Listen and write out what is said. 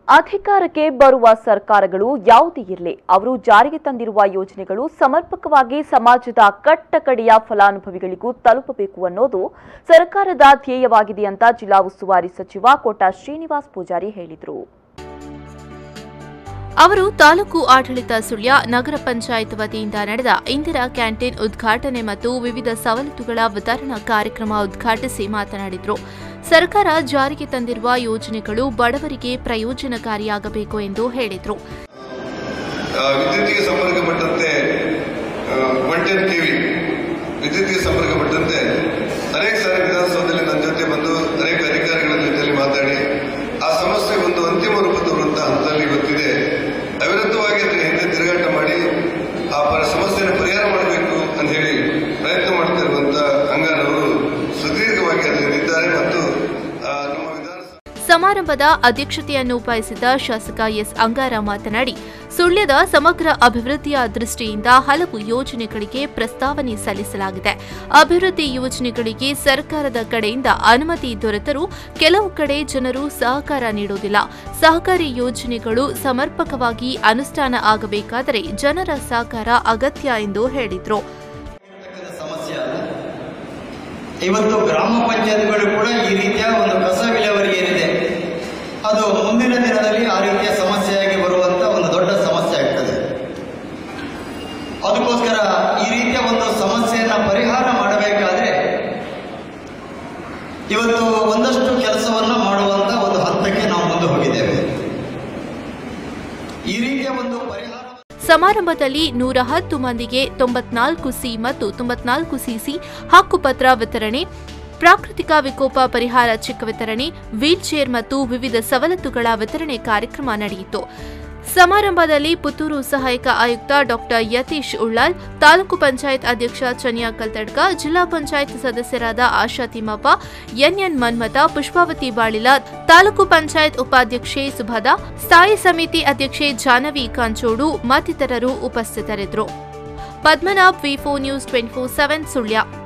ಅಧಿಕಾರಕ್ಕೆ ಬರುವ ಸರ್ಕಾರಗಳು ಯಾವುದೇ ಇರಲಿ ಅವರು ಜಾರಿಗೆ ತಂದಿರುವ ಯೋಜನೆಗಳು ಸಮರ್ಪಕವಾಗಿ ಸಮಾಜದ ಕಟ್ಟಕಡೆಯ ಫಲಾನುಭವಿಗಳಿಗೂ ತಲುಪಬೇಕು ಅನ್ನೋದು ಸರ್ಕಾರದ ಧ್ಯೇಯವಾಗಿದೆ ಅಂತ ಜಿಲ್ಲಾ ಉಸ್ತುವಾರಿ ಸಚಿವ ಕೋಟಾ ಶ್ರೀನಿವಾಸ್ ಪೂಜಾರಿ ಹೇಳಿದರು ಅವರು ತಾಲೂಕು ಆಡಳಿತ ಸುಳ್ಯ ನಗರ ಪಂಚಾಯತ್ ವತಿಯಿಂದ ನಡೆದ ಇಂದಿರಾ ಕ್ಯಾಂಟೀನ್ ಉದ್ಘಾಟನೆ ಮತ್ತು ವಿವಿಧ ಸವಲತ್ತುಗಳ ವಿತರಣಾ ಕಾರ್ಯಕ್ರಮ ಉದ್ಘಾಟಿಸಿ ಮಾತನಾಡಿದರು ಸರ್ಕಾರ ಜಾರಿಗೆ ತಂದಿರುವ ಯೋಜನೆಗಳು ಬಡವರಿಗೆ ಪ್ರಯೋಜನಕಾರಿಯಾಗಬೇಕು ಎಂದು ಹೇಳಿದರು ಆ, ವಿದ್ಯುತ್ತಿಗೆ ಸಂಪರ್ಕಪಟ್ಟಂತೆ ಒನ್ ಟೆನ್ ಕೆ ವಿ ವಿದ್ಯುತ್ತಿಗೆ ಸಂಪರ್ಕಪಟ್ಟಂತೆ ಅನೇಕ ಸಾರಿ ವಿಧಾನಸೌಧದಲ್ಲಿ ನನ್ನ ಜೊತೆ ಬಂದು ಅನೇಕ ಅಧಿಕಾರಿಗಳ ಜೊತೆಯಲ್ಲಿ ಮಾತಾಡಿ ಆ ಸಮಸ್ಯೆ ಒಂದು ಅಂತಿಮ ರೂಪ ತರುವಂತ ಹಂತದಲ್ಲಿ ಇವತ್ತಿದೆ ಅವಿರುದ್ಧವಾಗಿ ಅದರ ಹಿಂದೆ ತಿರುಗಾಟ ಮಾಡಿ ಆ ಪರ ಸಮಸ್ಯೆಯನ್ನು ಪರಿಹಾರ ಮಾಡಬೇಕು ಅಂತ ಹೇಳಿ ಪ್ರಯತ್ನ ಮಾಡ್ತಾ ಇರುವಂತ ಅಂಗಾರವರು ಸುದೀರ್ಘವಾಗಿ ಅದರಿಂದಿದ್ದಾರೆ ಮತ್ತು ಆ, ನಮ್ಮ ವಿಧಾನಸಭೆ ಸಮಾರಂಭದ ಅಧ್ಯಕ್ಷತೆಯನ್ನು ವಹಿಸಿದ್ದ ಶಾಸಕ ಎಸ್ ಅಂಗಾರ ಮಾತನಾಡಿ ಸುಳ್ಯದ ಸಮಗ್ರ ಅಭಿವೃದ್ಧಿಯ ದೃಷ್ಟಿಯಿಂದ ಹಲವು ಯೋಜನೆಗಳಿಗೆ ಪ್ರಸ್ತಾವನೆ ಸಲ್ಲಿಸಲಾಗಿದೆ ಅಭಿವೃದ್ಧಿ ಯೋಜನೆಗಳಿಗೆ ಸರ್ಕಾರದ ಕಡೆಯಿಂದ ಅನುಮತಿ ದೊರೆತರೂ ಕೆಲವು ಕಡೆ ಜನರು ಸಹಕಾರ ನೀಡುವುದಿಲ್ಲ ಸಹಕಾರಿ ಯೋಜನೆಗಳು ಸಮರ್ಪಕವಾಗಿ ಅನುಷ್ಠಾನ ಆಗಬೇಕಾದರೆ ಜನರ ಸಹಕಾರ ಅಗತ್ಯ ಎಂದು ಹೇಳಿದರು ಇರ್ತಕ್ಕಂಥ ಸಮಸ್ಯೆ ಅಲ್ಲ ಇವತ್ತು ಗ್ರಾಮ ಪಂಚಾಯತ್ಗಳು ಕೂಡ ಈ ರೀತಿಯ ಒಂದು ಕಸ ವಿಲೇವಾರಿ ಏನಿದೆ ಅದು ಮುಂದಿನ ದಿನದಲ್ಲಿ ಆ ರೀತಿಯ ಸಮಸ್ಯೆಯಾಗಿ ಬರುವಂತ ಒಂದು ದೊಡ್ಡ ಸಮಸ್ಯೆ ಆಗ್ತದೆ ಅದಕ್ಕೋಸ್ಕರ ಈ ರೀತಿಯ ಒಂದು ಸಮಸ್ಯೆಯನ್ನ ಪರಿಹಾರ ಮಾಡಬೇಕಾದ್ರೆ ಇವತ್ತು ಒಂದಷ್ಟು ಕೆಲಸವನ್ನ ಮಾಡುವಂತ ಒಂದು ಹಂತಕ್ಕೆ ನಾವು ಮುಂದೆ ಹೋಗಿದ್ದೇವೆ ಈ ರೀತಿಯ ಒಂದು ಪರಿಹಾರ ಸಮಾರಂಭದಲ್ಲಿ ನೂರ ಹತ್ತು ಮಂದಿಗೆ ತೊಂಬತ್ನಾಲ್ಕು ಸಿ ಮತ್ತು ತೊಂಬತ್ನಾಲ್ಕು ಸಿಸಿ ಹಕ್ಕುಪತ್ರ ವಿತರಣೆ ಪ್ರಾಕೃತಿಕ ವಿಕೋಪ ಪರಿಹಾರ ಚೆಕ್ ವಿತರಣೆ ವೀಲ್ಚೇರ್ ಮತ್ತು ವಿವಿಧ ಸವಲತ್ತುಗಳ ವಿತರಣೆ ಕಾರ್ಯಕ್ರಮ ನಡೆಯಿತು ಸಮಾರಂಭದಲ್ಲಿ ಪುತ್ತೂರು ಸಹಾಯಕ ಆಯುಕ್ತ ಡಾಕ್ಟರ್ ಯತೀಶ್ ಉಳ್ಳಾಲ್ ತಾಲೂಕು ಪಂಚಾಯತ್ ಅಧ್ಯಕ್ಷ ಚನ್ಯಾ ಕಲ್ತಡ್ಕ ಜಿಲ್ಲಾ ಪಂಚಾಯತ್ ಸದಸ್ಯರಾದ ಆಶಾ ತಿಮ್ಮಪ್ಪ ಎನ್ಎನ್ ಮನ್ಮಥ ಪುಷ್ಪಾವತಿ ಬಾಳಿಲ ತಾಲೂಕು ಪಂಚಾಯತ್ ಉಪಾಧ್ಯಕ್ಷೆ ಸುಭದಾ ಸ್ಥಾಯಿ ಸಮಿತಿ ಅಧ್ಯಕ್ಷೆ ಜಾನವಿ ಕಾಂಚೋಡು ಮತ್ತಿತರರು ಉಪಸ್ಥಿತರಿದ್ದರು Padmanabh V four news twenty four seven Sullia